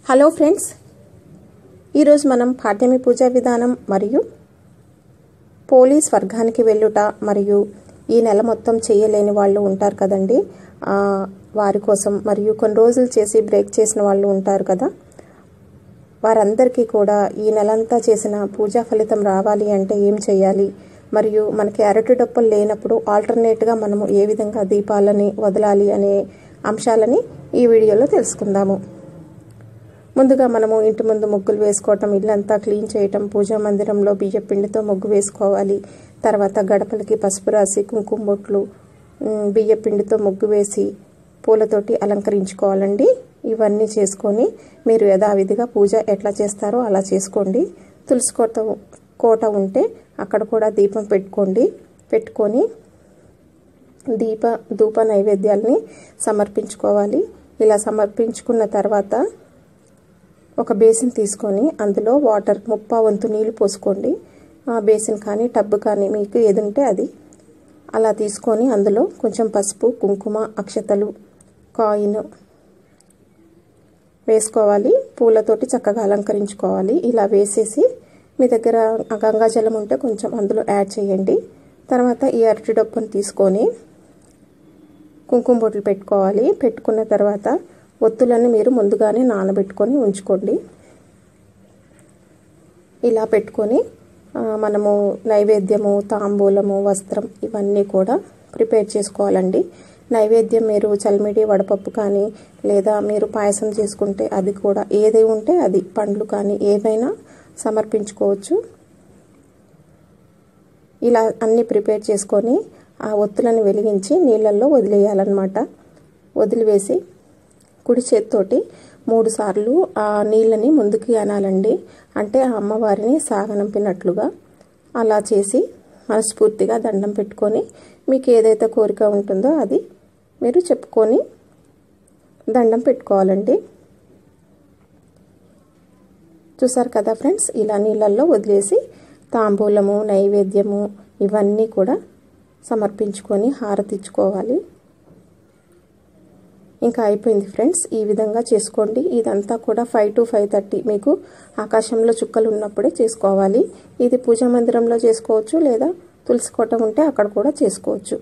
hello friends ఈరోజు మనం పాడ్యమి పూజా విధానం మరియు పోలీస్ వర్గానికి వెళ్ళుట మరియు ఈ నెల మొత్తం చేయలేని వాళ్ళు ఉంటారు కదండి ఆ, వారి కోసం మరియు కొన్ని రోజులు చేసి బ్రేక్ చేసిన వాళ్ళు ఉంటారు కదా వారందరికీ కూడా ఈ నెలంతా చేసిన పూజా ఫలితం రావాలి అంటే ఏం చేయాలి మరియు మనకి అరటి డొప్పలు లేనప్పుడు ఆల్టర్నేట్గా మనము ఏ విధంగా దీపాలని వదలాలి అనే అంశాలని ఈ వీడియోలో తెలుసుకుందాము ముందుగా మనము ఇంటి ముందు ముగ్గులు వేసుకోవటం ఇల్లంతా క్లీన్ చేయటం పూజా మందిరంలో బియ్య పిండితో ముగ్గు వేసుకోవాలి తర్వాత గడపలకి పసుపు రాసి కుంకుమ బొట్లు ఉమ్, బియ్య పిండితో ముగ్గు వేసి పూలతోటి అలంకరించుకోవాలండి ఇవన్నీ చేసుకొని మీరు యథావిధిగా పూజ ఎట్లా చేస్తారో అలా చేసుకోండి తులసి కోట కోట ఉంటే అక్కడ కూడా దీపం పెట్టుకోండి పెట్టుకొని దీప ధూప నైవేద్యాల్ని సమర్పించుకోవాలి ఇలా సమర్పించుకున్న తర్వాత ఒక బేసిన్ తీసుకొని అందులో వాటర్ ముప్పా వంతు నీళ్లు పోసుకోండి ఆ బేసిన్ కానీ టబ్ కానీ మీకు ఏది ఉంటే అది అలా తీసుకొని అందులో కొంచెం పసుపు కుంకుమ అక్షతలు కాయిన్ వేసుకోవాలి పూలతోటి చక్కగా అలంకరించుకోవాలి ఇలా వేసేసి మీ దగ్గర ఆ గంగాజలం ఉంటే కొంచెం అందులో యాడ్ చేయండి తర్వాత ఈ అరటి డొప్పను తీసుకొని కుంకుమ బొట్లు పెట్టుకోవాలి పెట్టుకున్న తర్వాత ఒత్తులను మీరు ముందుగానే నానబెట్టుకొని ఉంచుకోండి ఇలా పెట్టుకొని ఆ, మనము నైవేద్యము తాంబూలము వస్త్రం ఇవన్నీ కూడా ప్రిపేర్ చేసుకోవాలండి నైవేద్యం మీరు చల్మిడి వడపప్పు కానీ లేదా మీరు పాయసం చేసుకుంటే అది కూడా ఏది ఉంటే అది పండ్లు కానీ ఏవైనా సమర్పించుకోవచ్చు ఇలా అన్నీ ప్రిపేర్ చేసుకొని ఆ ఒత్తులను వెలిగించి నీళ్ళల్లో వదిలేయాలన్నమాట వదిలివేసి కుడి చేతితోటి మూడు సార్లు ఆ నీళ్ళని ముందుకి అనాలండి అంటే ఆ అమ్మవారిని సాగనంపినట్లుగా అలా చేసి మనస్ఫూర్తిగా దండం పెట్టుకొని మీకు ఏదైతే కోరిక ఉంటుందో అది మీరు చెప్పుకొని దండం పెట్టుకోవాలండి చూసారు కదా ఫ్రెండ్స్ ఇలా నీళ్ళల్లో వదిలేసి తాంబూలము నైవేద్యము ఇవన్నీ కూడా సమర్పించుకొని హారతిచ్చుకోవాలి ఇంకా అయిపోయింది ఫ్రెండ్స్ ఈ విధంగా చేసుకోండి ఇదంతా కూడా ఫైవ్ టు ఫైవ్ థర్టీ మీకు ఆకాశంలో చుక్కలు ఉన్నప్పుడే చేసుకోవాలి ఇది పూజా మందిరంలో చేసుకోవచ్చు లేదా తులసి కోట ఉంటే అక్కడ కూడా చేసుకోవచ్చు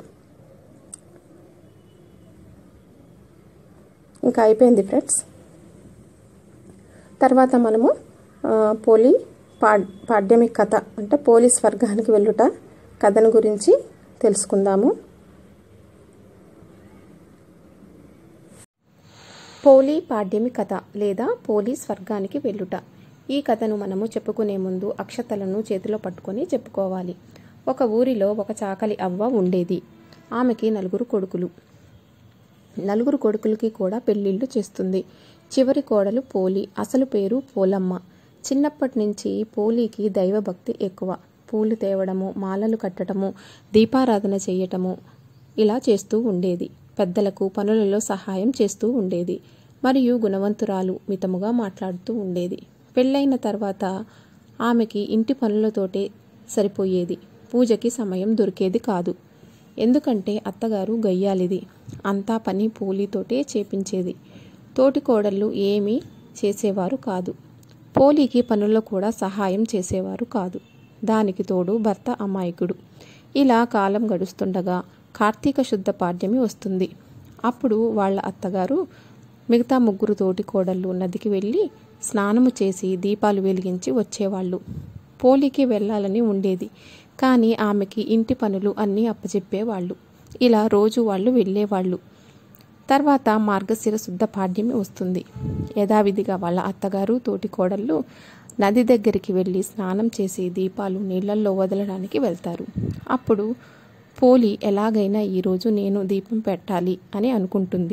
ఇంకా అయిపోయింది ఫ్రెండ్స్ తర్వాత మనము పోలీ పా పాడ్యమిక్ కథ అంటే పోలీస్ వర్గానికి వెళ్ళుట కథను గురించి తెలుసుకుందాము పోలీ పాడ్యమి కథ లేదా పోలీస్ వర్గానికి వెళ్ళుట ఈ కథను మనము చెప్పుకునే ముందు అక్షతలను చేతిలో పట్టుకొని చెప్పుకోవాలి ఒక ఊరిలో ఒక చాకలి అవ్వ ఉండేది ఆమెకి నలుగురు కొడుకులు నలుగురు కొడుకులకి కూడా పెళ్ళిళ్ళు చేస్తుంది చివరి కోడలు పోలి అసలు పేరు పోలమ్మ చిన్నప్పటి నుంచి పోలీకి దైవభక్తి ఎక్కువ పూలు తేవడము మాలలు కట్టడము దీపారాధన చేయటము ఇలా చేస్తూ ఉండేది పెద్దలకు పనులలో సహాయం చేస్తూ ఉండేది మరియు గుణవంతురాలు మితముగా మాట్లాడుతూ ఉండేది పెళ్ళైన తర్వాత ఆమెకి ఇంటి పనులతోటే సరిపోయేది పూజకి సమయం దొరికేది కాదు ఎందుకంటే అత్తగారు గయ్యాలిది అంతా పని పోలీతోటే చేపించేది తోటి కోడళ్ళు ఏమీ చేసేవారు కాదు పోలీకి పనుల్లో కూడా సహాయం చేసేవారు కాదు దానికి తోడు భర్త అమాయకుడు ఇలా కాలం గడుస్తుండగా కార్తీక శుద్ధ పాడ్యమి వస్తుంది అప్పుడు వాళ్ళ అత్తగారు మిగతా ముగ్గురు తోటి కోడళ్ళు నదికి వెళ్ళి స్నానము చేసి దీపాలు వెలిగించి వచ్చేవాళ్ళు పోలికి వెళ్ళాలని ఉండేది కానీ ఆమెకి ఇంటి పనులు అన్నీ అప్పచెప్పేవాళ్ళు ఇలా రోజు వాళ్ళు వెళ్ళేవాళ్ళు తర్వాత మార్గశిర శుద్ధ పాడ్యమి వస్తుంది యథావిధిగా వాళ్ళ అత్తగారు తోటి కోడళ్ళు నది దగ్గరికి వెళ్ళి స్నానం చేసి దీపాలు నీళ్ళల్లో వదలడానికి వెళ్తారు అప్పుడు పోలి ఎలాగైనా ఈరోజు నేను దీపం పెట్టాలి అని అనుకుంటుంది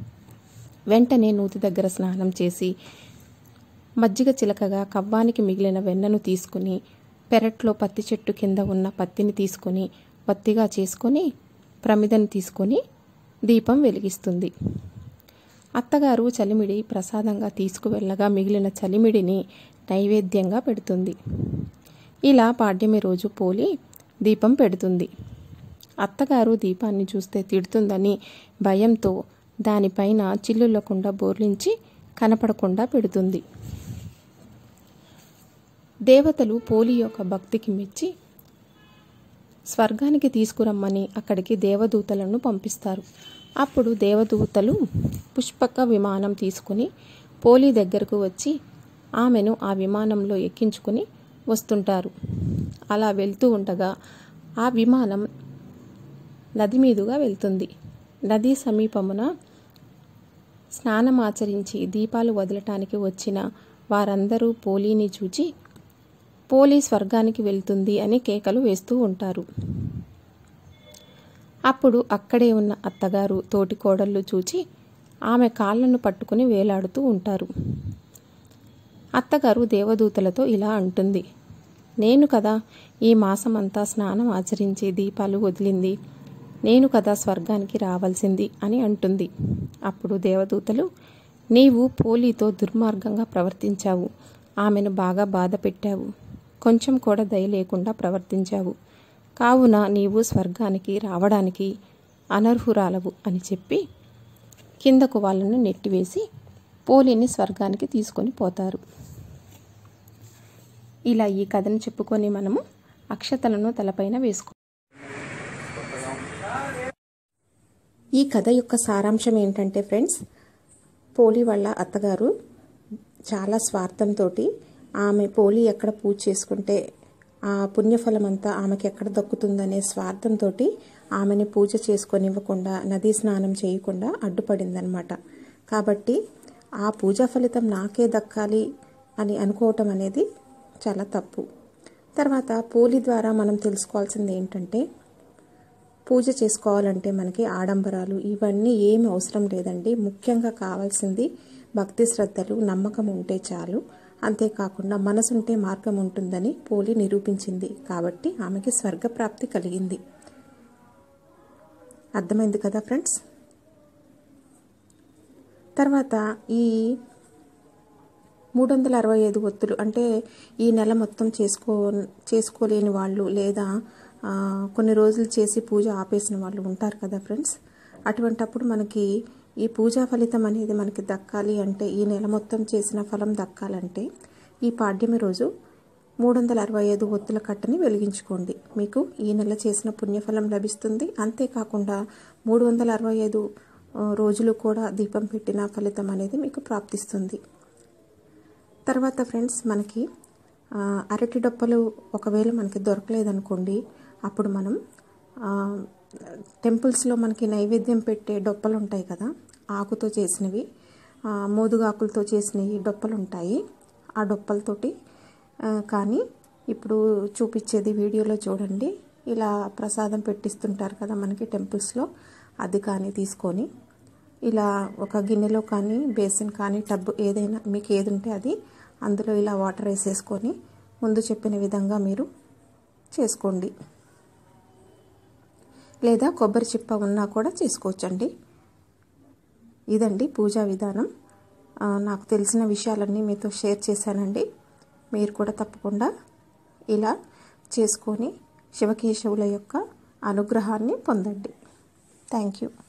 వెంటనే నూతి దగ్గర స్నానం చేసి మజ్జిగ చిలకగా కవ్వానికి మిగిలిన వెన్నను తీసుకుని పెరట్లో పత్తి చెట్టు కింద ఉన్న పత్తిని తీసుకొని పత్తిగా చేసుకొని ప్రమిదను తీసుకొని దీపం వెలిగిస్తుంది అత్తగారు చలిమిడి ప్రసాదంగా తీసుకువెళ్ళగా మిగిలిన చలిమిడిని నైవేద్యంగా పెడుతుంది ఇలా పాడ్యమి రోజు పోలి దీపం పెడుతుంది అత్తగారు దీపాన్ని చూస్తే తిడుతుందని భయంతో దానిపైన చిల్లులకుండా బోర్లించి కనపడకుండా పెడుతుంది దేవతలు పోలి యొక్క భక్తికి మెచ్చి స్వర్గానికి తీసుకురమ్మని అక్కడికి దేవదూతలను పంపిస్తారు అప్పుడు దేవదూతలు పుష్పక విమానం తీసుకుని పోలి దగ్గరకు వచ్చి ఆమెను ఆ విమానంలో ఎక్కించుకుని వస్తుంటారు అలా వెళ్తూ ఉండగా ఆ విమానం నది మీదుగా వెళ్తుంది నది సమీపమున స్నానమాచరించి దీపాలు వదలటానికి వచ్చిన వారందరూ పోలీని చూచి పోలీ స్వర్గానికి వెళ్తుంది అని కేకలు వేస్తూ ఉంటారు అప్పుడు అక్కడే ఉన్న అత్తగారు తోటి కోడళ్ళు చూచి ఆమె కాళ్ళను పట్టుకుని వేలాడుతూ ఉంటారు అత్తగారు దేవదూతలతో ఇలా అంటుంది నేను కదా ఈ మాసమంతా స్నానం ఆచరించి దీపాలు వదిలింది నేను కదా స్వర్గానికి రావాల్సింది అని అంటుంది అప్పుడు దేవదూతలు నీవు పోలీతో దుర్మార్గంగా ప్రవర్తించావు ఆమెను బాగా బాధ పెట్టావు కొంచెం కూడా దయ లేకుండా ప్రవర్తించావు కావున నీవు స్వర్గానికి రావడానికి అనర్హురాలవు అని చెప్పి కిందకు వాళ్ళను నెట్టివేసి పోలిని స్వర్గానికి తీసుకొని పోతారు ఇలా ఈ కథను చెప్పుకొని మనము అక్షతలను తలపైన వేసుకో ఈ కథ యొక్క సారాంశం ఏంటంటే ఫ్రెండ్స్ పోలి వాళ్ళ అత్తగారు చాలా స్వార్థంతో ఆమె పోలి ఎక్కడ పూజ చేసుకుంటే ఆ పుణ్యఫలం అంతా ఆమెకి ఎక్కడ దక్కుతుందనే స్వార్థంతో ఆమెని పూజ చేసుకొనివ్వకుండా నదీ స్నానం చేయకుండా అడ్డుపడిందనమాట కాబట్టి ఆ పూజా ఫలితం నాకే దక్కాలి అని అనుకోవటం అనేది చాలా తప్పు తర్వాత పోలి ద్వారా మనం తెలుసుకోవాల్సింది ఏంటంటే పూజ చేసుకోవాలంటే మనకి ఆడంబరాలు ఇవన్నీ ఏమి అవసరం లేదండి ముఖ్యంగా కావాల్సింది భక్తి శ్రద్ధలు నమ్మకం ఉంటే చాలు అంతేకాకుండా మనసుంటే మార్గం ఉంటుందని పోలి నిరూపించింది కాబట్టి ఆమెకి స్వర్గప్రాప్తి కలిగింది అర్థమైంది కదా ఫ్రెండ్స్ తర్వాత ఈ మూడు వందల అరవై ఐదు ఒత్తులు అంటే ఈ నెల మొత్తం చేసుకో చేసుకోలేని వాళ్ళు లేదా కొన్ని రోజులు చేసి పూజ ఆపేసిన వాళ్ళు ఉంటారు కదా ఫ్రెండ్స్ అటువంటప్పుడు మనకి ఈ పూజా ఫలితం అనేది మనకి దక్కాలి అంటే ఈ నెల మొత్తం చేసిన ఫలం దక్కాలంటే ఈ పాడ్యమి రోజు మూడు వందల అరవై ఐదు ఒత్తుల కట్టని వెలిగించుకోండి మీకు ఈ నెల చేసిన పుణ్యఫలం లభిస్తుంది అంతేకాకుండా మూడు వందల అరవై ఐదు రోజులు కూడా దీపం పెట్టిన ఫలితం అనేది మీకు ప్రాప్తిస్తుంది తర్వాత ఫ్రెండ్స్ మనకి అరటి డొప్పలు ఒకవేళ మనకి దొరకలేదనుకోండి అప్పుడు మనం టెంపుల్స్లో మనకి నైవేద్యం పెట్టే డొప్పలు ఉంటాయి కదా ఆకుతో చేసినవి మోదుగాకులతో చేసినవి డొప్పలు ఉంటాయి ఆ డొప్పలతోటి కానీ ఇప్పుడు చూపించేది వీడియోలో చూడండి ఇలా ప్రసాదం పెట్టిస్తుంటారు కదా మనకి టెంపుల్స్లో అది కానీ తీసుకొని ఇలా ఒక గిన్నెలో కానీ బేసిన్ కానీ టబ్ ఏదైనా మీకు ఏది ఉంటే అది అందులో ఇలా వాటర్ వేసేసుకొని ముందు చెప్పిన విధంగా మీరు చేసుకోండి లేదా కొబ్బరి చిప్ప ఉన్నా కూడా చేసుకోవచ్చండి ఇదండి పూజా విధానం నాకు తెలిసిన విషయాలన్నీ మీతో షేర్ చేశానండి మీరు కూడా తప్పకుండా ఇలా చేసుకొని శివకేశవుల యొక్క అనుగ్రహాన్ని పొందండి థ్యాంక్ యూ